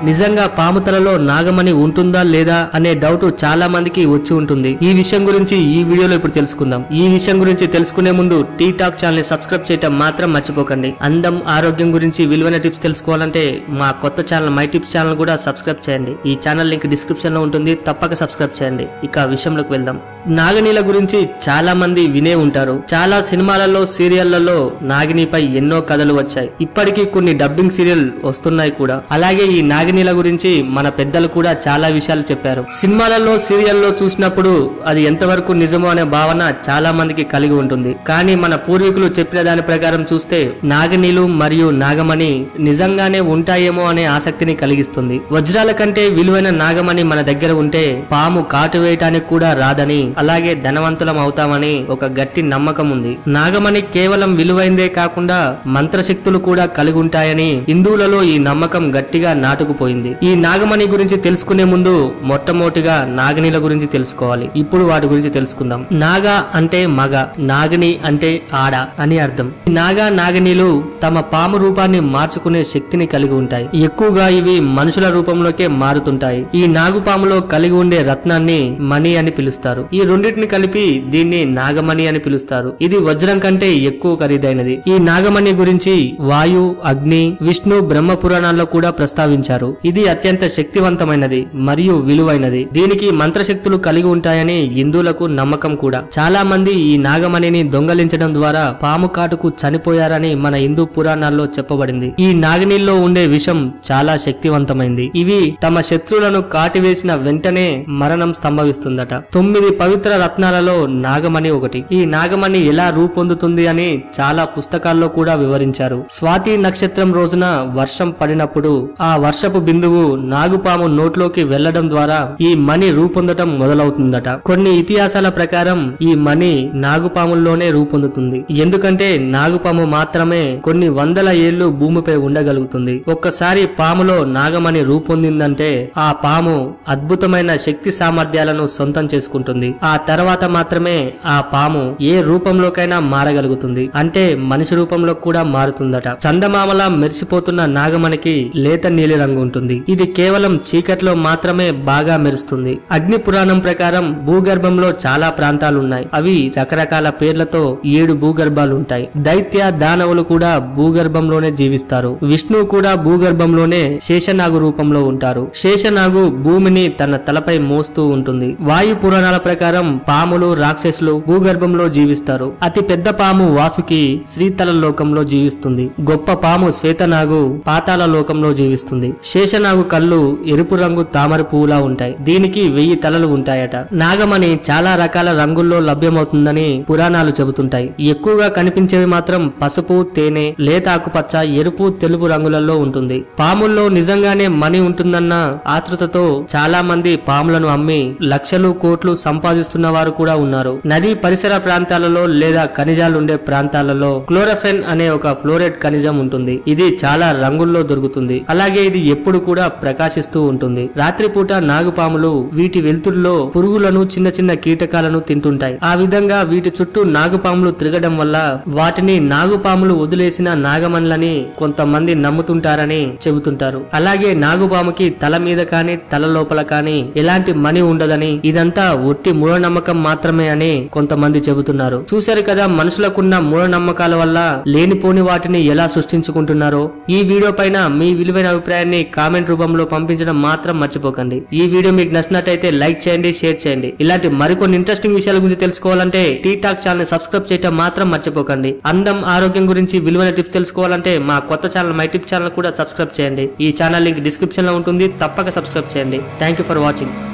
నిజంగా పాము తలలో నాగమణి ఉంటుందా లేదా అనే డౌట్ చాలా మందికి వచ్చి ఉంటుంది ఈ విషయం గురించి ఈ వీడియోలో ఇప్పుడు తెలుసుకుందాం ఈ విషయం గురించి తెలుసుకునే ముందు టీ టాక్ ఛానల్ ని సబ్స్క్రైబ్ చేయటం మాత్రం మర్చిపోకండి అందం ఆరోగ్యం గురించి విలువైన టిప్స్ తెలుసుకోవాలంటే మా కొత్త ఛానల్ మై టిప్స్ ఛానల్ కూడా సబ్స్క్రైబ్ చేయండి ఈ ఛానల్ లింక్ డిస్క్రిప్షన్ లో ఉంటుంది తప్పక సబ్స్క్రైబ్ చేయండి ఇక విషయంలోకి వెళ్దాం నాగనీల గురించి చాలా మంది వినే ఉంటారు చాలా సినిమాలలో సీరియళ్లలో నాగినిపై ఎన్నో కథలు వచ్చాయి ఇప్పటికీ కొన్ని డబ్బింగ్ సీరియల్ వస్తున్నాయి కూడా అలాగే ఈ నాగినీల గురించి మన పెద్దలు కూడా చాలా విషయాలు చెప్పారు సినిమాలలో సీరియల్లో చూసినప్పుడు అది ఎంతవరకు నిజమో అనే భావన చాలా మందికి కలిగి ఉంటుంది కానీ మన పూర్వీకులు చెప్పిన దాని ప్రకారం చూస్తే నాగనీలు మరియు నాగమణి నిజంగానే ఉంటాయేమో అనే ఆసక్తిని కలిగిస్తుంది వజ్రాల కంటే విలువైన నాగమణి మన దగ్గర ఉంటే పాము కాటు వేయటానికి కూడా రాదని అలాగే ధనవంతులం అవుతామని ఒక గట్టి నమ్మకం ఉంది నాగమణి కేవలం విలువైందే కాకుండా మంత్రశక్తులు కూడా కలిగి ఉంటాయని హిందువులలో ఈ నమ్మకం గట్టిగా నాటుకుపోయింది ఈ నాగమణి గురించి తెలుసుకునే ముందు మొట్టమొదటిగా నాగనీల గురించి తెలుసుకోవాలి ఇప్పుడు వాటి గురించి తెలుసుకుందాం నాగ అంటే మగ నాగిని అంటే ఆడ అని అర్థం ఈ నాగా నాగనీలు తమ పాము రూపాన్ని మార్చుకునే శక్తిని కలిగి ఉంటాయి ఎక్కువగా ఇవి మనుషుల రూపంలోకే మారుతుంటాయి ఈ నాగుపాములో కలిగి ఉండే రత్నాన్ని మణి అని పిలుస్తారు ఈ రెండింటిని కలిపి దీన్ని నాగమణి అని పిలుస్తారు ఇది వజ్రం కంటే ఎక్కువ ఖరీదైనది ఈ నాగమణి గురించి వాయు అగ్ని విష్ణు బ్రహ్మ పురాణాల్లో కూడా ప్రస్తావించారు ఇది అత్యంత శక్తివంతమైనది మరియు విలువైనది దీనికి మంత్రశక్తులు కలిగి ఉంటాయని హిందువులకు నమ్మకం కూడా చాలా మంది ఈ నాగమణిని దొంగలించడం ద్వారా పాము కాటుకు చనిపోయారని మన హిందూ పురాణాల్లో చెప్పబడింది ఈ నాగనీల్లో ఉండే విషం చాలా శక్తివంతమైంది ఇవి తమ శత్రువులను కాటివేసిన వెంటనే మరణం సంభవిస్తుందట తొమ్మిది పవిత్ర రత్నాలలో నాగమణి ఒకటి ఈ నాగమణి ఎలా రూపొందుతుంది అని చాలా పుస్తకాల్లో కూడా వివరించారు స్వాతి నక్షత్రం రోజున వర్షం పడినప్పుడు ఆ వర్షపు బిందువు నాగుపాము నోట్లోకి వెళ్లడం ద్వారా ఈ మణి రూపొందటం మొదలవుతుందట కొన్ని ఇతిహాసాల ప్రకారం ఈ మణి నాగుపాముల్లోనే రూపొందుతుంది ఎందుకంటే నాగుపాము మాత్రమే కొన్ని వందల ఏళ్లు భూమిపై ఉండగలుగుతుంది ఒక్కసారి పాములో నాగమణి రూపొందిందంటే ఆ పాము అద్భుతమైన శక్తి సామర్థ్యాలను సొంతం చేసుకుంటుంది ఆ తర్వాత మాత్రమే ఆ పాము ఏ రూపంలోకైనా మారగలుగుతుంది అంటే మనిషి రూపంలో కూడా మారుతుందట చందమామలా మెరిసిపోతున్న నాగమణికి లేత నీలి రంగు ఉంటుంది ఇది కేవలం చీకట్లో మాత్రమే బాగా మెరుస్తుంది అగ్ని పురాణం ప్రకారం భూగర్భంలో చాలా ప్రాంతాలు ఉన్నాయి అవి రకరకాల పేర్లతో ఏడు భూగర్భాలు ఉంటాయి దైత్య దానవులు కూడా భూగర్భంలోనే జీవిస్తారు విష్ణువు కూడా భూగర్భంలోనే శేషనాగు రూపంలో ఉంటారు శేషనాగు భూమిని తన తలపై మోస్తూ ఉంటుంది వాయు పురాణాల ప్రకారం పాములు రాక్షసులు భూగర్భంలో జీవిస్తారు అతి పెద్ద పాము వాసుకి శ్రీతల లోకంలో జీవిస్తుంది గొప్ప పాము శ్వేతనాగు పాతాళ లోకంలో జీవిస్తుంది శేషనాగు కళ్ళు ఎరుపు రంగు తామర పువ్వులా ఉంటాయి దీనికి వెయ్యి తలలు ఉంటాయట నాగమణి చాలా రకాల రంగుల్లో లభ్యమవుతుందని పురాణాలు చెబుతుంటాయి ఎక్కువగా కనిపించేవి మాత్రం పసుపు తేనె లేత ఆకుపచ్చ ఎరుపు తెలుపు రంగులలో ఉంటుంది పాముల్లో నిజంగానే మణి ఉంటుందన్న ఆతృతతో చాలా మంది పాములను అమ్మి లక్షలు కోట్లు సంపాదిస్తున్న వారు కూడా ఉన్నారు నదీ పరిసర ప్రాంతాలలో లేదా ఖనిజాలు ఉండే ప్రాంతాలలో క్లోరోఫెన్ అనే ఒక ఫ్లోరైడ్ ఖనిజం ఉంటుంది ఇది చాలా రంగుల్లో దొరుకుతుంది అలాగే ఇది ఎప్పుడు కూడా ప్రకాశిస్తూ ఉంటుంది రాత్రిపూట నాగుపాములు వీటి వెలుతురులో పురుగులను చిన్న చిన్న కీటకాలను తింటుంటాయి ఆ విధంగా వీటి చుట్టూ నాగుపాములు తిరగడం వల్ల వాటిని నాగుపాములు వదిలేసిన నాగమణులని కొంతమంది నమ్ముతుంటారని చెబుతుంటారు అలాగే నాగుపాముకి తల మీద కాని తల లోపల కాని ఎలాంటి మణి ఉండదని ఇదంతా ఒట్టి మూఢనమ్మకం మాత్రమే అని కొంతమంది చెబుతున్నారు చూశారు కదా మనుషులకున్న మూఢనమ్మకాల వల్ల లేనిపోని వాటిని ఎలా సృష్టించుకుంటున్నారో ఈ వీడియో పైన మీ విలువైన అభిప్రాయాన్ని కామెంట్ రూపంలో పంపించడం మాత్రం మర్చిపోకండి ఈ వీడియో మీకు నచ్చినట్టయితే లైక్ చేయండి షేర్ చేయండి ఇలాంటి మరికొన్ని ఇంట్రెస్టింగ్ విషయాల గురించి తెలుసుకోవాలంటే టీ టాక్ ఛానల్ సబ్స్క్రైబ్ చేయడం మాత్రం మర్చిపోకండి అందం ఆరోగ్యం గురించి విలువైన టిప్స్ తెలుసుకోవాలంటే మా కొత్త ఛానల్ మై టిప్ ఛానల్ కూడా సబ్స్క్రైబ్ చేయండి ఈ ఛానల్ లింక్ డిస్క్రిప్షన్ లో ఉంటుంది తప్పక సబ్స్క్రైబ్ చేయండి థ్యాంక్ యూ ఫర్ వాచింగ్